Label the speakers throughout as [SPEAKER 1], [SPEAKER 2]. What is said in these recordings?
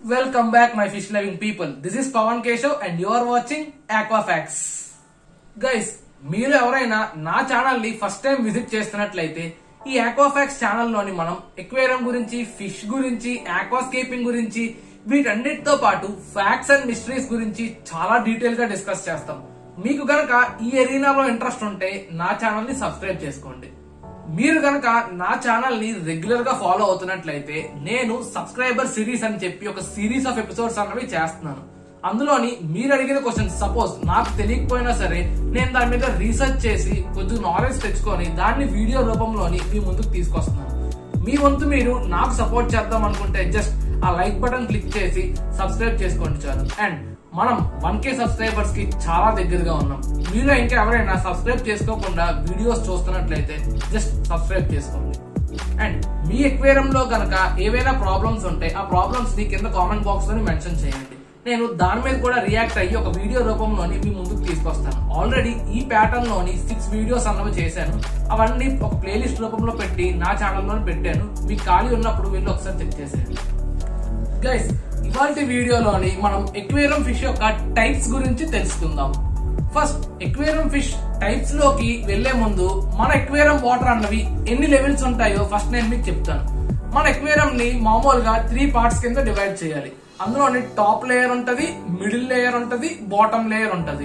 [SPEAKER 1] Welcome back, my fish loving people. This is Pawan Keshav and you are watching Aquafacts. Guys మీరు ఎవరైనా నా channel ని first time visit చేస్తున్నట్లయితే ఈ ఆక్వాఫాక్స్ ఛానల్లోని మనం ఎక్వేరియం గురించి ఫిష్ గురించి ఆక్వాస్కేపింగ్ గురించి వీటన్నిటితో పాటు ఫ్యాక్ట్స్ అండ్ మిస్టరీస్ గురించి చాలా డీటెయిల్ గా డిస్కస్ చేస్తాం మీకు గనక ఈ ఎరీనాలో ఇంట్రెస్ట్ ఉంటే నా ఛానల్ ని సబ్స్క్రైబ్ చేసుకోండి మీరు గనక నా ఛానల్ ని రెగ్యులర్ గా ఫాలో అవుతున్నట్లయితే నేను సబ్స్క్రైబర్ సిరీస్ అని చెప్పి ఒక సిరీస్ ఆఫ్ ఎపిసోడ్స్ అన్నవి చేస్తున్నాను అందులోని మీరు అడిగిన క్వశ్చన్ సపోజ్ నాకు తెలియకపోయినా సరే నేను దాని మీద రీసెర్చ్ చేసి కొంచెం నాలెడ్జ్ తెచ్చుకొని దాన్ని వీడియో రూపంలోని మీ ముందుకు తీసుకొస్తున్నాను మీ వంతు మీరు నాకు సపోర్ట్ చేద్దాం అనుకుంటే జస్ట్ ఆ లైక్ బటన్ క్లిక్ చేసి సబ్స్క్రైబ్ చేసుకోండి చాలు అండ్ మనం వన్ కే సబ్స్క్రైబర్స్ కి చాలా దగ్గరగా ఉన్నాం మీలో ఇంకా ఎవరైనా సబ్స్క్రైబ్ చేసుకోకుండా వీడియోస్ చూస్తున్నట్లయితే జస్ట్ సబ్స్క్రైబ్ చేసుకోండి అండ్ మీ ఎక్వేరియం లో గనక ఏవైనా ప్రాబ్లమ్స్ ఉంటే ఆ ప్రాబ్లమ్స్ ని కింద కామెంట్ బాక్స్ లో మెన్షన్ చేయండి నేను దాని మీద కూడా రియాక్ట్ అయ్యి ఒక వీడియో రూపంలోని మీ ముందుకు తీసుకొస్తాను ఆల్రెడీ ఈ ప్యాటర్న్ లోని సిక్స్ వీడియోస్ అన్నవి చేశాను అవన్నీ ఒక ప్లేలిస్ట్ రూపంలో పెట్టి నా ఛానల్లో పెట్టాను మీకు ఖాళీ ఉన్నప్పుడు వెళ్ళి ఒకసారి చెక్ చేసేయండి గైస్ ఇవాళ వీడియోలోని మనం ఎక్వేరియం ఫిష్ యొక్క టైప్స్ గురించి తెలుసుకుందాం ఫస్ట్ ఎక్వేరియం ఫిష్ టైప్స్ లోకి వెళ్లే ముందు మన ఎక్వేరియం వాటర్ అన్నవి ఎన్ని లెవెల్స్ ఉంటాయో ఫస్ట్ నేను మీకు చెప్తాను మన ఎక్వేరియం ని మామూలుగా త్రీ పార్ట్స్ కింద డివైడ్ చేయాలి అందులోని టాప్ లేయర్ ఉంటది మిడిల్ లేయర్ ఉంటది బాటమ్ లేయర్ ఉంటది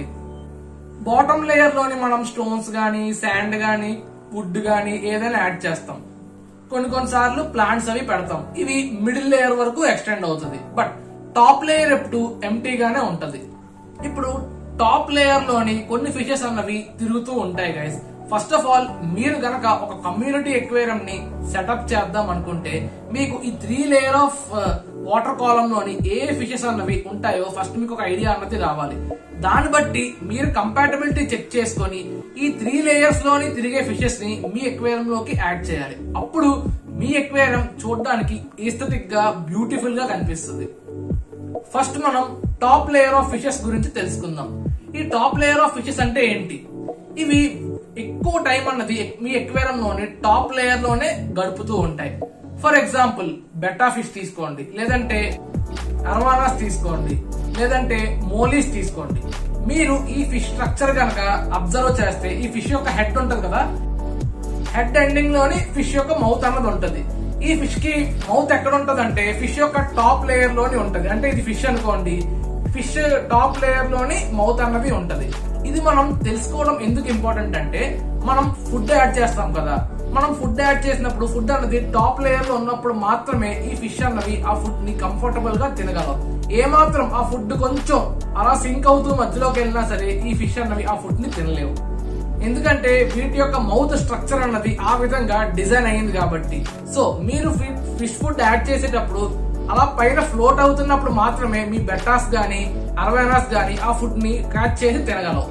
[SPEAKER 1] బాటమ్ లేయర్ లోని మనం స్టోన్స్ గానీ శాండ్ గానీ వుడ్ గానీ ఏదైనా యాడ్ చేస్తాం కొన్ని కొన్నిసార్లు ప్లాంట్స్ అవి పెడతాం ఇవి మిడిల్ లేయర్ వరకు ఎక్స్టెండ్ అవుతుంది బట్ టాప్ లేయర్ ఎప్పుడు ఎంటీగానే ఉంటది ఇప్పుడు టాప్ లేయర్ లోని కొన్ని ఫిషెస్ అన్నవి తిరుగుతూ ఉంటాయి గైస్ ఫస్ట్ ఆఫ్ ఆల్ మీరు గనక ఒక కమ్యూనిటీ ఎక్వేరియం ని సెటప్ చేద్దాం అనుకుంటే మీకు ఈ three layer of water column లోని ఏ ఫిషెస్ అన్నవి ఉంటాయో ఫస్ట్ మీకు ఒక ఐడియా అన్నది రావాలి దాన్ని బట్టి మీరు కంపాటబిలిటీ చెక్ చేసుకొని ఈ త్రీ లేయర్స్ లోని తిరిగే ఫిషెస్ ని మీ ఎక్వేరియం లోకి యాడ్ చేయాలి అప్పుడు మీ ఎక్వేరియం చూడడానికి ఈస్థెటిక్ గా బ్యూటిఫుల్ గా కనిపిస్తుంది ఫస్ట్ మనం టాప్ లేయర్ ఆఫ్ ఫిషెస్ గురించి తెలుసుకుందాం ఈ టాప్ లేయర్ ఆఫ్ ఫిషెస్ అంటే ఏంటి ఇవి ఎక్కువ టైం అన్నది మీ ఎక్వేరియం లోని టాప్ లేయర్ లోనే గడుపుతూ ఉంటాయి ఫర్ ఎగ్జాంపుల్ బెటా ఫిష్ తీసుకోండి లేదంటే అర్వానాస్ తీసుకోండి లేదంటే మోలీస్ తీసుకోండి మీరు ఈ ఫిష్ స్ట్రక్చర్ కనుక అబ్జర్వ్ చేస్తే ఈ ఫిష్ యొక్క హెడ్ ఉంటది కదా హెడ్ ఎండింగ్ లోని ఫిష్ యొక్క మౌత్ అన్నది ఉంటది ఈ ఫిష్ కి మౌత్ ఎక్కడ ఉంటది అంటే ఫిష్ యొక్క టాప్ లేయర్ లోని ఉంటది అంటే ఇది ఫిష్ అనుకోండి ఫిష్ టాప్ లేయర్ లోని మౌత్ అన్నది ఉంటది ఇది మనం తెలుసుకోవడం ఎందుకు ఇంపార్టెంట్ అంటే మనం ఫుడ్ యాడ్ చేస్తాం కదా మనం ఫుడ్ యాడ్ చేసినప్పుడు ఫుడ్ అన్నది టాప్ లేయర్ లో ఉన్నప్పుడు మాత్రమే ఈ ఫిష్ అన్నవి ఆ ఫుడ్ ని కంఫర్టబుల్ గా తినగలవు ఏ మాత్రం ఆ ఫుడ్ కొంచెం అలా సింక్ అవుతూ మధ్యలోకి వెళ్ళినా సరే ఈ ఫిష్ అన్నవి ఆ ఫుడ్ ని తినలేవు ఎందుకంటే వీటి యొక్క మౌత్ స్ట్రక్చర్ అన్నది ఆ విధంగా డిజైన్ అయింది కాబట్టి సో మీరు ఫిష్ ఫుడ్ యాడ్ చేసేటప్పుడు అలా పైన ఫ్లోట్ అవుతున్నప్పుడు మాత్రమే మీ బెటాస్ గానీ అరవైనాస్ గానీ ఆ ఫుడ్ ని క్యాచ్ చేసి తినగలవు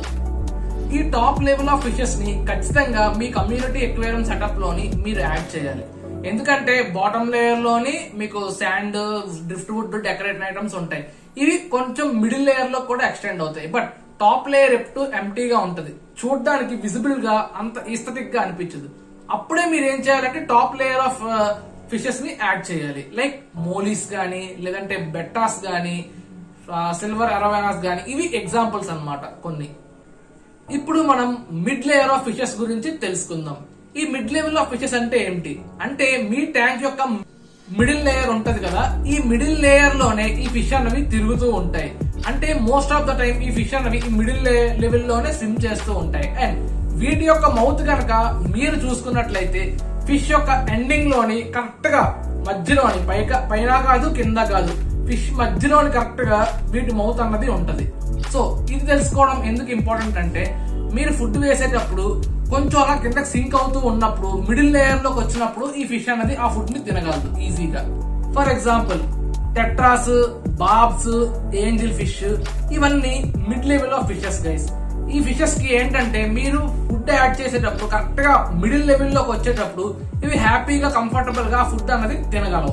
[SPEAKER 1] ఈ టాప్ లెవెల్ ఆఫ్ ఫిషెస్ ని ఖచ్చితంగా మీ కమ్యూనిటీ ఎక్వేరియం సెటప్ లోని మీరు యాడ్ చేయాలి ఎందుకంటే బాటమ్ లేయర్ లోని మీకు sand driftwood decoration items ఉంటాయి ఇవి కొంచెం మిడిల్ లేయర్ లో కూడా ఎక్స్టెండ్ అవుతాయి బట్ టాప్ లేయర్ ఎప్పుడు ఎంటీగా ఉంటది చూడడానికి విజిబుల్ గా అంత ఈస్థెటిక్ గా అనిపించదు అప్పుడే మీరు ఏం చేయాలంటే టాప్ లేయర్ ఆఫ్ ఫిషెస్ ని యాడ్ చేయాలి లైక్ మోలీస్ గానీ లేదంటే బెట్టాస్ గానీ సిల్వర్ అరవైనాస్ గానీ ఇవి ఎగ్జాంపుల్స్ అన్నమాట కొన్ని ఇప్పుడు మనం మిడ్ లేయర్ ఆఫ్ ఫిషెస్ గురించి తెలుసుకుందాం ఈ మిడ్ లెవెల్ ఆఫ్ ఫిషెస్ అంటే ఏంటి అంటే మీ ట్యాంక్ యొక్క మిడిల్ లేయర్ ఉంటది కదా ఈ మిడిల్ లేయర్ లోనే ఈ ఫిష్ అన్నవి తిరుగుతూ ఉంటాయి అంటే మోస్ట్ ఆఫ్ ద టైం ఈ ఫిష్ అన్నవి ఈ మిడిల్ లెవెల్ లోనే స్విమ్ చేస్తూ ఉంటాయి అండ్ వీటి యొక్క మౌత్ కనుక మీరు చూసుకున్నట్లయితే ఫిష్ యొక్క ఎండింగ్ లోని కరెక్ట్ గా మధ్యలోని పైక పైన కాదు కింద కాదు ఫిష్ మధ్యలోని కరెక్ట్ గా వీటి మౌత్ అన్నది ఉంటది సో ఇది తెలుసుకోవడం ఎందుకు ఇంపార్టెంట్ అంటే మీరు ఫుడ్ వేసేటప్పుడు కొంచెం అలా కిందకి సింక్ అవుతూ ఉన్నప్పుడు మిడిల్ లేయర్ లోకి వచ్చినప్పుడు ఈ ఫిష్ అనేది ఆ ఫుడ్ ని తినగలదు ఈజీగా for example tetras barbs angelfish ఇవన్నీ mid level of fishes guys ఈ ఫిషెస్ కి ఏంటంటే మీరు ఫుడ్ యాడ్ చేసేటప్పుడు కరెక్ట్ గా మిడిల్ లెవెల్ లోకి వచ్చేటప్పుడు ఇవి హ్యాపీగా కంఫర్టబుల్ గా ఫుడ్ అనేది తినగలవు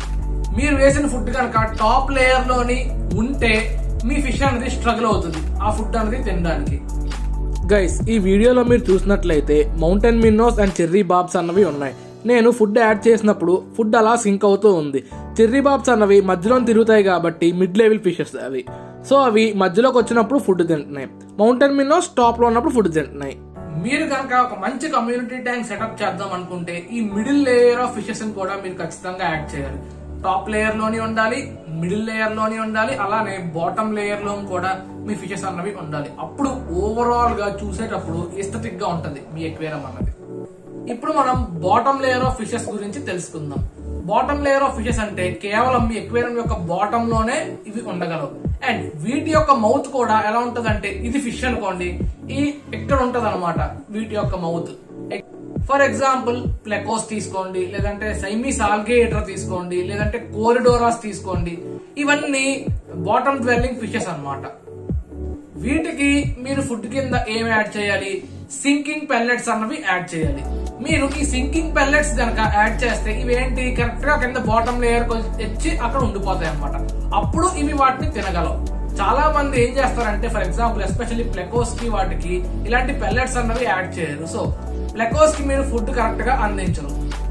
[SPEAKER 1] మీరు వేసిన ఫుడ్ కనుక టాప్ లేయర్ లోని ఉంటే మీ ఫిష్ అనేది స్ట్రగుల్ అవుతుంది ఆ ఫుడ్ అనేది తినడానికి గైస్ ఈ వీడియోలో మీరు చూసినట్లయితే mountain minnows and cherry barbs అన్నవి ఉన్నాయి నేను ఫుడ్ యాడ్ చేసినప్పుడు ఫుడ్ అలా సింక్ అవుతూ ఉంది చెర్రీ బాబ్స్ అన్నవి మధ్యలో తిరుగుతాయి కాబట్టి మిడ్ లెవెల్ ఫిషెస్ అవి సో అవి మధ్యలోకి వచ్చినప్పుడు ఫుడ్ తింటున్నాయి మౌంటైన్ మిన్నోస్ టాప్ లో ఉన్నప్పుడు ఫుడ్ తింటున్నాయి మీరు కనుక ఒక మంచి కమ్యూనిటీ ట్యాంక్ సెటప్ చేద్దాం అనుకుంటే ఈ మిడిల్ లేయర్ ఆఫ్ ఫిషెస్ కూడా మీరు ఖచ్చితంగా యాడ్ చేయాలి టాప్ లేయర్ లోని ఉండాలి మిడిల్ లేయర్ లోని ఉండాలి అలానే బాటమ్ లేయర్ లో కూడా మీ ఫిషెస్ అన్నవి ఉండాలి అప్పుడు ఓవరాల్ గా చూసేటప్పుడు ఎస్థెటిక్ గా ఉంటది మీ ఎక్వేరం అన్నది ఇప్పుడు మనం బాటమ్ లేయర్ ఆఫ్ ఫిషెస్ గురించి తెలుసుకుందాం బాటమ్ లేయర్ ఆఫ్ ఫిషెస్ అంటే కేవలం మీ ఎక్వేరియం యొక్క బాటమ్ లోనే ఇవి ఉండగలవు అండ్ వీటి యొక్క మౌత్ కూడా ఎలా ఉంటదంటే ఇది ఫిష్ అనుకోండి ఈ ఎక్కడ ఉంటది అనమాట వీటి యొక్క మౌత్ ఫర్ ఎగ్జాంపుల్ ప్లెకోస్ తీసుకోండి లేదంటే సైమీస్ ఆల్గేటర్ తీసుకోండి లేదంటే కోరిడోరాస్ తీసుకోండి ఇవన్నీ బాటమ్ డ్వెల్లింగ్ ఫిషెస్ అన్నమాట వీటికి మీరు ఫుడ్ కింద ఏం యాడ్ చేయాలి సింకింగ్ పెల్లెట్స్ అన్నవి యాడ్ చేయాలి మీరు ఈ సింకింగ్ పెల్లెట్స్ కనుక యాడ్ చేస్తే ఇవి ఏంటి కరెక్ట్ గా కింద బాటమ్ లేయర్ వచ్చి అక్కడ ఉండిపోతాయి అన్నమాట అప్పుడు ఇవి వాటిని తినగలవు చాలా మంది ఏం చేస్తారంటే ఫర్ ఎగ్జాంపుల్ ఎస్పెషల్లీ ప్లెకోస్ కి వాటికి ఇలాంటి పెల్లెట్స్ అన్నవి యాడ్ చేయరు సో ప్లెకోస్ కి మీరు ఫుడ్ కరెక్ట్ గా అందించరు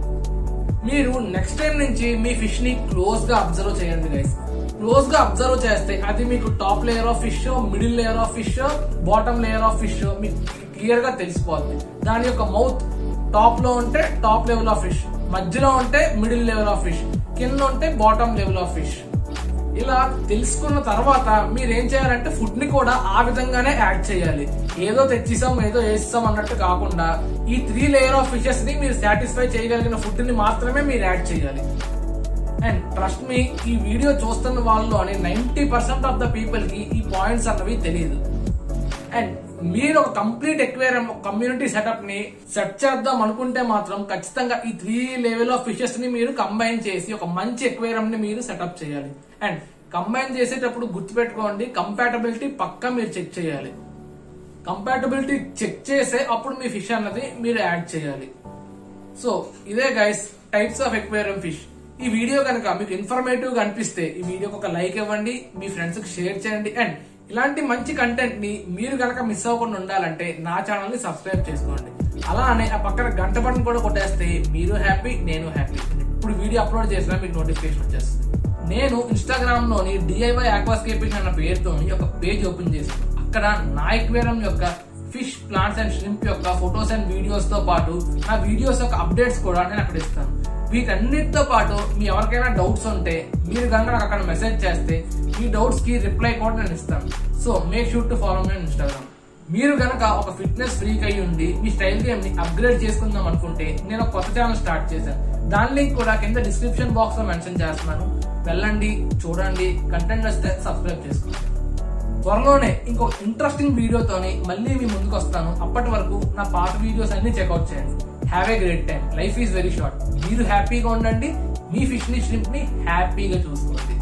[SPEAKER 1] మీరు నెక్స్ట్ టైం నుంచి మీ ఫిష్ ని క్లోజ్ గా అబ్జర్వ్ చేయండి గైస్ క్లోజ్ గా అబ్జర్వ్ చేస్తే అది మీకు top layer of fish middle layer of fish bottom layer of fish మీకు క్లియర్ గా తెలిసిపోతుంది దాని యొక్క మౌత్ టాప్ లో ఉంటే టాప్ లెవెల్ ఆఫ్ ఫిష్ మధ్యలో ఉంటే మిడిల్ లెవెల్ ఆఫ్ ఫిష్ కింద ఉంటే బాటమ్ లెవెల్ ఆఫ్ ఫిష్ ఇలా తెలుసుకున్న తర్వాత మీరు ఏం చేయాలంటే ఫుడ్ ని కూడా ఆ విధంగానే యాడ్ చేయాలి ఏదో తెచ్చిసాం ఏదో వేస్తాం అన్నట్టు కాకుండా ఈ త్రీ లేయర్ ఆఫ్ ఫిషెస్ ని మీరు సాటిస్ఫై చేయగలిగిన ఫుడ్ ని మాత్రమే మీరు యాడ్ చేయాలి అండ్ ట్రస్ట్ మీ ఈ వీడియో చూస్తున్న వాళ్ళు అని ninety percent of the people కి ఈ పాయింట్స్ అన్నవి తెలియదు అండ్ మీరు ఒక కంప్లీట్ ఎక్వేరియం కమ్యూనిటీ సెటప్ ని సెట్ చేద్దాం అనుకుంటే మాత్రం ఖచ్చితంగా ఈ త్రీ లెవెల్ ఆఫ్ ఫిషెస్ ని మీరు కంబైన్ చేసి ఒక మంచి ఎక్వేరియం ని మీరు సెటప్ చేయాలి అండ్ కంబైన్ చేసేటప్పుడు గుర్తుపెట్టుకోండి కంపాటబిలిటీ పక్కా మీరు చెక్ చేయాలి కంపాటబిలిటీ చెక్ చేసే అప్పుడు మీ ఫిష్ అన్నది మీరు యాడ్ చేయాలి సో ఇదే guys types of aquarium fish ఈ వీడియో కనుక మీకు ఇన్ఫర్మేటివ్ గా అనిపిస్తే ఈ వీడియోకి ఒక లైక్ ఇవ్వండి మీ ఫ్రెండ్స్ కి షేర్ చేయండి అండ్ ఇలాంటి మంచి కంటెంట్ ని మీరు కనుక మిస్ అవ్వకుండా ఉండాలంటే నా ఛానల్ ని సబ్స్క్రైబ్ చేసుకోండి అలానే ఆ పక్కన గంట బటన్ కూడా కొట్టేస్తే మీరు హ్యాపీ నేను హ్యాపీ ఇప్పుడు వీడియో అప్లోడ్ చేసినా మీకు నోటిఫికేషన్ వచ్చేస్తుంది నేను ఇన్స్టాగ్రామ్ లోని డిఐవై ఆక్వాస్కేపింగ్ అన్న పేరుతో ఒక పేజ్ ఓపెన్ చేశాను అక్కడ నా ఎక్వేరియం యొక్క ఫిష్ ప్లాంట్స్ అండ్ షింప్ యొక్క ఫొటోస్ అండ్ వీడియోస్ తో పాటు నా వీడియోస్ యొక్క అప్డేట్స్ కూడా నేను అక్కడ ఇస్తాను వీటన్నిటితో పాటు మీ ఎవరికైనా డౌట్స్ ఉంటే మీరు కనుక నాకు అక్కడ మెసేజ్ చేస్తే మీ డౌట్స్ కి రిప్లై కూడా నేను ఇస్తాను so make sure to follow మీ ఇన్స్టాగ్రామ్ మీరు గనక ఒక ఫిట్నెస్ ఫ్రీక్ అయి ఉండి మీ స్టైల్ గేమ్ ని అప్గ్రేడ్ చేసుకుందాం అనుకుంటే నేను ఒక కొత్త ఛానల్ స్టార్ట్ చేశాను దాని లింక్ కూడా కింద డిస్క్రిప్షన్ బాక్స్ లో మెన్షన్ చేస్తున్నాను వెళ్ళండి చూడండి కంటెంట్ వస్తే సబ్స్క్రైబ్ చేసుకోండి త్వరలోనే ఇంకొక ఇంట్రెస్టింగ్ వీడియోతోని మళ్ళీ మీ ముందుకు వస్తాను అప్పటి వరకు నా పాత వీడియోస్ అన్ని చెక్అౌట్ చేయండి have a great time life is very short మీరు హ్యాపీగా ఉండండి మీ ఫిష్ ని ష్రింప్ ని హ్యాపీగా చూసుకోండి